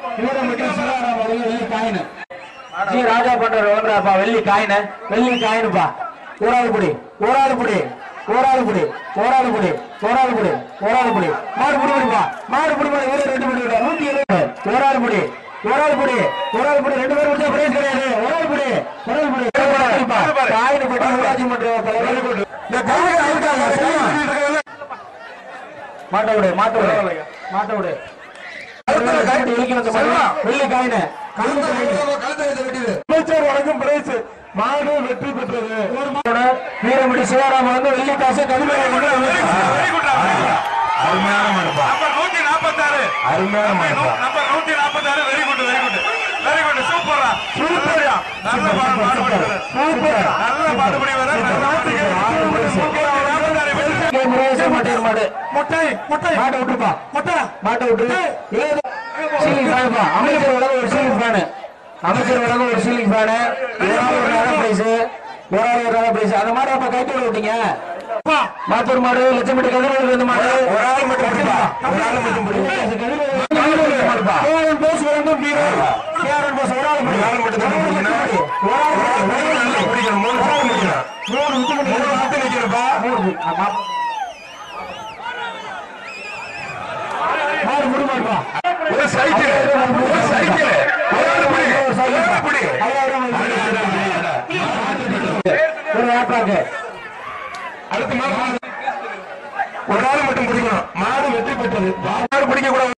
வீரம்பட்டி சிவராம் அவர்கள் வெள்ளி coin G ராஜா பண்ற ஒன்றாப்பா வெள்ளி காயின் வெள்ளி காயினுப்பா ஓராது புடி ஓராது புடி ஓராது புடி ஓராது புடி ஓராது புடி ஓராது புடி மாடு புடி புடிப்பா மாடு புடி புடி ஒரு ரெண்டு புடி விட நூத்தி எழுபது ஓராது புடி ஓராது புடி ஓராது புடி ரெண்டு பேரும் முடிச்சா பிரைஸ் கிடையாது ஓராது புடி ஓராது புடி காயின் பட்டி ஊராட்சி மன்ற தலைவர் இந்த காயின் அவுட்டாங்க சரியா மாட்ட விடு மாட்ட விடு மாட்ட விடு வெள்ளி காயின அமைச்சர் வழங்கும் பிரைஸ் மாடு வெற்றி பெற்றது வீரமணி சிவராம வந்து வெள்ளி காசு கடுமையாக அருமையான மனுப்பா நம்பர் நூத்தி நாற்பத்தாறு அருமையான மனுப்பா நம்பர் நூத்தி நாற்பத்தாறு very good very good very good சூப்பரா சூப்பரா நல்ல பாடு பாடுபடி வர சூப்பர் நல்ல பாடுபடி வர மாட்டேன் மாடு முட்டை முட்டை மாட்டை விட்டுப்பா முட்டை மாட்டை விட்டு ஏது சீலிங் ஃபேனுப்பா அமைச்சர் வழங்க ஒரு சீலிங் ஃபேனு அமைச்சர் வழங்க ஒரு சீலிங் ஃபேனு ஒரு ஆள் ஒரு நல்ல பிரைஸ் ஒரு ஆள் ஒரு நல்ல பிரைஸ் அந்த மாதிரி அப்ப கைட்டு விட்டீங்க மாத்தூர் மாடு லட்சுமி கதிரவர்கள் இருந்த மாடு ஒரு ஆள் மட்டும் பிடிப்பா ஒரு ஆள் மட்டும் பிடி கேரன் போஸ் வேண்டும் வீரர் கேரன் போஸ் ஒரு ஆள் ஒரு ஆள் மட்டும் தான் பிடிக்கணும் ஒரு ஆள் மூணு நல்லா பிடிக்கணும் மூணு சுத்து நிக்கணும் மூணு சுத்து பண்ணி மூணு சுத்து நிக்கணும்ப்பா மூணு ஆமா மாடு முடி மாடுப்பா ஒரு சைக்கிள் ஒரு சைக்கிள் ஒரு ஆள் பிடி ஒரு ஆள் பிடி ஒரு ஆப்பாக்கு அடுத்த மாடு ஒரு ஆள் மட்டும் பிடிக்கணும் மாடு வெற்றி பெற்றது மாடு பிடிக்க கூடாது